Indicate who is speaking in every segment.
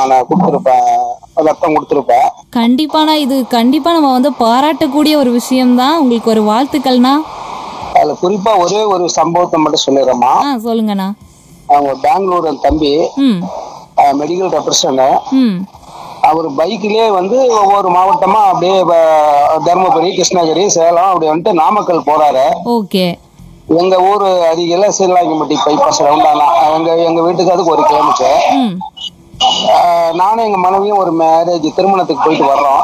Speaker 1: நான் கொடுத்துருப்பேன் ரத்தம் கொடுத்துருப்பேன்
Speaker 2: கண்டிப்பாண்ணா இது கண்டிப்பா நம்ம வந்து பாராட்டக்கூடிய ஒரு விஷயம்தான் உங்களுக்கு ஒரு வாழ்த்துக்கள்ண்ணா
Speaker 1: அதுல குறிப்பா ஒரே ஒரு சம்பவத்தை மட்டும் சொல்லிடுறேம்மா
Speaker 2: ஆ சொல்லுங்கண்ணா
Speaker 1: அவங்க பெங்களூர் அந்த தம்பி
Speaker 2: ம்
Speaker 1: மெடிக்கல் ரெப்ரசன்ட்
Speaker 2: ம்
Speaker 1: அவர் பைக்கிலே வந்து ஒவ்வொரு மாவட்டமா அப்படியே வ- தருமபுரி கிருஷ்ணகிரி சேலம் அப்படி வந்துட்டு நாமக்கல் போறாரு
Speaker 2: ஓகே
Speaker 1: எங்க ஊர் அருகில சீலாங்கிப்பட்டி பைபாஸ் ரவுண்டானா எங்க எங்க வீட்டுக்கு அதுக்கு ஒரு கிலோமீட்டர்
Speaker 2: ம்
Speaker 1: ஆஹ் நானும் எங்க மனைவியும் ஒரு மேரேஜ் திருமணத்துக்கு போயிட்டு வர்றோம்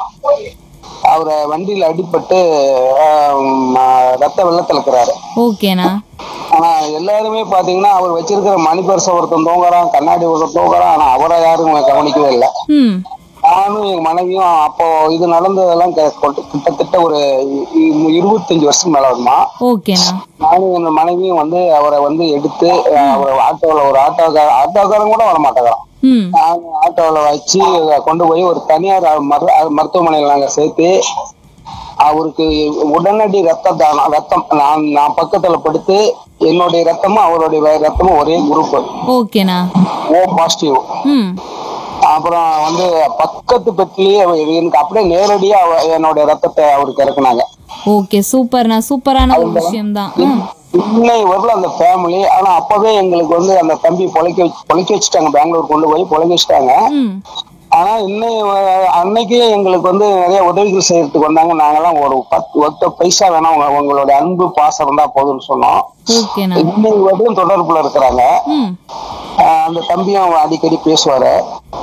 Speaker 1: அவரை வண்டியில அடிபட்டு ஆஹ் ம- ரத்த வெள்ளத்துல இருக்கிறாரு
Speaker 2: ஓகேண்ணா
Speaker 1: ஆனா எல்லாருமே பாத்தீங்கன்னா அவர் வச்சிருக்கிற மணி பர்ஸ் ஒருத்தன் தூங்குறான் கண்ணாடி ஒருத்தன் தூங்குறான் ஆனா அவரை யாரும் கவனிக்கவே இல்லை
Speaker 2: ம்
Speaker 1: நானும் எங்க மனைவியும் அப்போ இது நடந்ததெல்லாம் கே- கொண்டு- கிட்டத்தட்ட ஒரு இ- இ- இருபத்தஞ்சு வருஷம் மேல வருமா
Speaker 2: ஓகேண்ணா
Speaker 1: நானும் என் மனைவியும் வந்து அவரை வந்து எடுத்து அஹ், அவரை ஆட்டோவில் ஒரு ஆட்டோக்கார ஆட்டோக்காரன் கூட வர மாட்டேங்கிறான்
Speaker 2: ம்
Speaker 1: நாங்க ஆட்டோவில் வச்சு கொண்டு போய் ஒரு தனியார் மரு- மருத்துவமனையில் நாங்க சேர்த்து அவருக்கு உடனடி ரத்த தானம் ரத்தம் நான் நான் பக்கத்துல படுத்து என்னுடைய ரத்தமும் அவருடைய வே- ரத்தமும் ஒரே குரூப்
Speaker 2: ஓகேண்ணா
Speaker 1: ஓ பாசிட்டிவ்
Speaker 2: ம்
Speaker 1: அப்புறம் வந்து பக்கத்து பெட்டிலேயே அவ- எனக்கு அப்படியே நேரடியா அவ- என்னுடைய ரத்தத்தை அவருக்கு இறக்குனாங்க
Speaker 2: ஓகே சூப்பர்ண்ணா சூப்பரான ஒரு விஷயம்தான் ம்
Speaker 1: இன்னை வரல அந்த ஃபேமிலி ஆனா அப்பவே எங்களுக்கு வந்து அந்த தம்பி பொழைக்க வச்சு- பொழைக்க வச்சுட்டாங்க பெங்களூர் கொண்டு போய் பொழைக்க வச்சுட்டாங்க
Speaker 2: ம்
Speaker 1: ஆனா இன்னும் அஹ், அன்னைக்கே எங்களுக்கு வந்து நிறைய உதவிகள் செய்யறதுக்கு வந்தாங்க நாங்கெல்லாம் ஒரு பத்து ஒத்த பைசா வேணா உங்க- உங்களோட அன்பு பாசம் இருந்தா போதும்னு சொன்னோம்
Speaker 2: ஓகேண்ணா
Speaker 1: இன்னைக்கு வரையும் தொடர்புல இருக்கிறாங்க
Speaker 2: ம்
Speaker 1: அஹ், அந்த தம்பியும் அடிக்கடி பேசுவாரு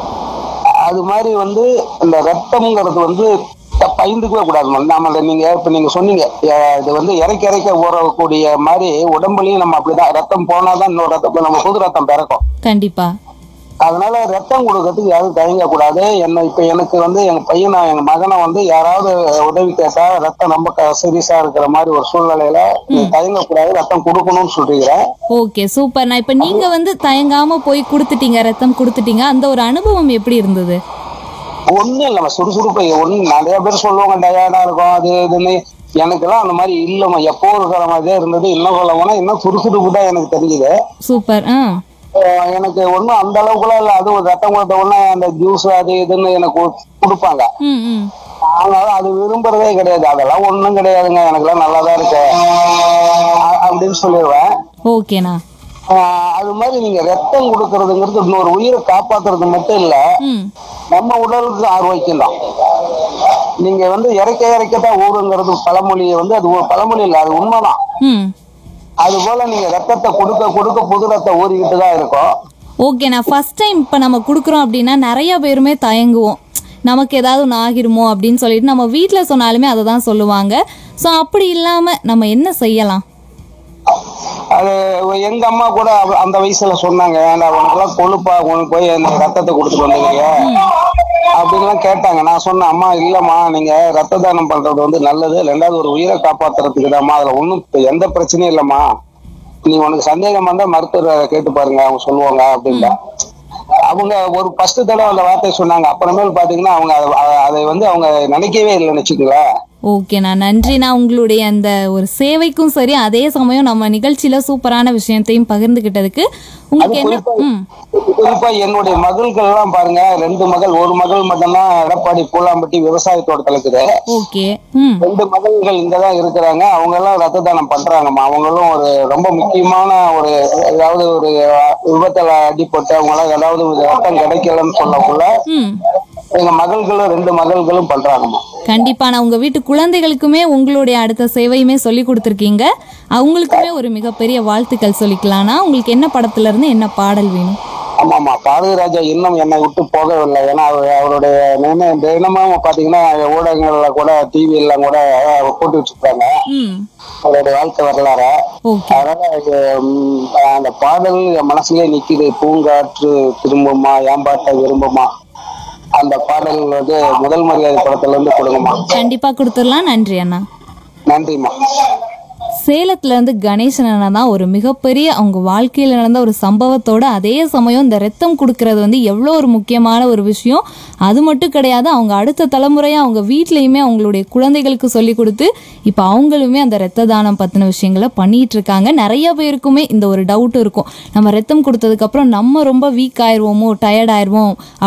Speaker 1: அது மாதிரி வந்து இந்த ரத்தம்ங்கிறது வந்து த- பயந்துக்கவே கூடாது நம்ம அந்த நீங்க இப்ப நீங்க சொன்னீங்க அஹ், இது வந்து இறக்க இறக்க ஊறக்கூடிய மாதிரி உடம்புலயும் நம்ம அப்படிதான் ரத்தம் போனாதான் இன்னொரு ரத்தம் நம்ம புது ரத்தம் பிறக்கும்
Speaker 2: கண்டிப்பா
Speaker 1: அதனால ரத்தம் கொடுக்கறதுக்கு யாரும் தயங்க கூடாது என்ன இப்ப எனக்கு வந்து எங்க பையனை எங்க மகனை வந்து யாராவது உதவி கேட்டா ரத்தம் ரொம்ப சீரியஸா இருக்கிற மாதிரி ஒரு சூழ்நிலையில நீ தயங்க கூடாது ரத்தம் கொடுக்கணும்னு சொல்றீங்க
Speaker 2: ஓகே சூப்பர்ண்ணா இப்போ நீங்க வந்து தயங்காம போய் கொடுத்துட்டீங்க ரத்தம் கொடுத்துட்டீங்க அந்த ஒரு அனுபவம் எப்படி இருந்தது
Speaker 1: ஒண்ணும் இல்ல சுறுசுறுப்பு ஒண்ணு நிறைய பேர் சொல்லுவாங்க டயர்டா இருக்கும் அது இதுன்னு எனக்கெல்லாம் அந்த மாதிரி இல்லம்மா எப்போ இருக்கிற மாதிரியே இருந்தது இன்னும் சொல்ல போனா இன்னும் சுறுசுறுப்பு தான் எனக்கு தெரிஞ்சுது
Speaker 2: சூப்பர் ஆ
Speaker 1: அஹ் எனக்கு ஒண்ணும் அந்த அளவுக்குலாம் இல்ல அது ஒரு ரத்தம் கொடுத்த உடனே அந்த ஜூஸ் அது இதுன்னு எனக்கு கொடு- கொடுப்பாங்க
Speaker 2: ம் ம்
Speaker 1: அதனால அது விரும்புறதே கிடையாது அதெல்லாம் ஒண்ணும் கிடையாதுங்க எனக்கெல்லாம் நல்லா தான் இருக்கு அ- அப்படின்னு சொல்லிடுவேன்
Speaker 2: ஓகேண்ணா
Speaker 1: ஆஹ் அது மாதிரி நீங்க ரத்தம் கொடுக்கறதுங்கிறது இன்னொரு உயிரை காப்பாத்துறது மட்டும் இல்ல
Speaker 2: ம்
Speaker 1: நம்ம உடலுக்கு ஆரோக்கியம் தான் நீங்க வந்து இறக்க இறக்கத்தான் ஊருங்கிறது பழமொழியை வந்து அது ஒரு பழமொழி இல்ல அது உண்மைதான்
Speaker 2: ம்
Speaker 1: அது போல நீங்க ரத்தத்தை கொடுக்க கொடுக்க புது ரத்தம் ஊறிக்கிட்டு தான் இருக்கும்
Speaker 2: ஓகேண்ணா ஃபர்ஸ்ட் டைம் இப்போ நம்ம கொடுக்குறோம் அப்படின்னா நிறைய பேருமே தயங்குவோம் நமக்கு ஏதாவது ஒன்று ஆகிருமோ அப்படின்னு சொல்லிட்டு நம்ம வீட்டில் சொன்னாலுமே அதை தான் சொல்லுவாங்க ஸோ அப்படி இல்லாமல் நம்ம என்ன செய்யலாம்
Speaker 1: அது எங்க அம்மா கூட அவ- அந்த வயசுல சொன்னாங்க ஏன்டா உனக்கெல்லாம் கொழுப்பா உனக்கு போய் அந்த ரத்தத்தை கொடுத்துட்டு வந்துருக்கீங்க அப்படின்லாம் கேட்டாங்க நான் சொன்னேன் அம்மா இல்லம்மா நீங்க ரத்த தானம் பண்றது வந்து நல்லது ரெண்டாவது ஒரு உயிரை காப்பாத்துறதுக்கு தான்மா அதுல ஒண்ணும் எந்த பிரச்சனையும் இல்லம்மா நீ உனக்கு சந்தேகம் வந்தா மருத்துவரை கேட்டு பாருங்க அவங்க சொல்லுவாங்க அப்படின்டா அவங்க ஒரு ஃபர்ஸ்ட் தடவை அந்த வார்த்தையை சொன்னாங்க அப்புறமேல் பாத்தீங்கன்னா அவங்க அதை- அதை வந்து அவங்க நினைக்கவே இல்லைன்னு வச்சுக்கங்களேன்
Speaker 2: ஓகேண்ணா நன்றிண்ணா உங்களுடைய அந்த ஒரு சேவைக்கும் சரி அதே சமயம் நம்ம நிகழ்ச்சியில் சூப்பரான விஷயத்தையும் பகிர்ந்துக்கிட்டதுக்கு உங்களுக்கு என்ன ம்
Speaker 1: குறிப்பா என்னுடைய மகள்கள் எல்லாம் பாருங்க ரெண்டு மகள் ஒரு மகள் மட்டும்தான் எடப்பாடி பூலாம்பட்டி விவசாய தோட்டத்துல இருக்குது
Speaker 2: ஓகே ம்
Speaker 1: ரெண்டு மகள்கள் இங்கதான் இருக்கிறாங்க அவங்க எல்லாம் ரத்த தானம் பண்றாங்கம்மா அவங்களும் ஒரு ரொம்ப முக்கியமான ஒரு ஏதாவது ஒரு விபத்துல அடிபட்டு அவங்க எல்லாம் ஏதாவது ஒரு ரத்தம் கிடைக்கலன்னு சொல்லக்குள்ள
Speaker 2: ம்
Speaker 1: எங்க மகள்களும் ரெண்டு மகள்களும் பண்றாங்கம்மா
Speaker 2: கண்டிப்பா நான் உங்க வீட்டு குழந்தைகளுக்குமே உங்களுடைய அடுத்த சேவையுமே சொல்லி கொடுத்துருக்கீங்க அவங்களுக்குமே ஒரு மிகப்பெரிய வாழ்த்துக்கள் சொல்லிக்கலாம்னா உங்களுக்கு என்ன படத்துல இருந்து என்ன பாடல் வேணும்
Speaker 1: ஆமாமா பாரதிராஜா இன்னும் என்னை விட்டு போகவில்லை ஏன்னா அவர் அவருடைய நினை- தினமும் பாத்தீங்கன்னா ஊடகங்கள்ல கூட டிவி எல்லாம் கூட போட்டு வச்சிருக்காங்க
Speaker 2: ம்
Speaker 1: அவருடைய வாழ்க்கை வரலாற
Speaker 2: ஓகே
Speaker 1: அதனால இது, ம், அந்த பாடல் என் மனசுலயே நிக்குது பூங்காற்று திரும்புமா ஏம்பாட்டை விரும்புமா அந்த பாடல் வந்து முதல் மரியாதை படத்துல இருந்து கொடுங்கம்மா
Speaker 2: கண்டிப்பா கொடுத்துடலாம் நன்றி அண்ணா
Speaker 1: நன்றிம்மா
Speaker 2: சேலத்துல இருந்து கணேசன் அண்ணா தான் ஒரு மிகப்பெரிய அவங்க வாழ்க்கையில் நடந்த ஒரு சம்பவத்தோட அதே சமயம் இந்த ரத்தம் கொடுக்கறது வந்து எவ்வளோ ஒரு முக்கியமான ஒரு விஷயம் அது மட்டும் கிடையாது அவங்க அடுத்த தலைமுறையாக அவங்க வீட்லேயுமே அவங்களுடைய குழந்தைகளுக்கு சொல்லி கொடுத்து இப்போ அவங்களுமே அந்த ரத்த தானம் பற்றின விஷயங்களை பண்ணிட்டு இருக்காங்க நிறைய பேருக்குமே இந்த ஒரு டவுட் இருக்கும் நம்ம ரத்தம் கொடுத்ததுக்கப்புறம் நம்ம ரொம்ப வீக் ஆயிடுவோமோ டயர்ட் ஆயிடுவோம்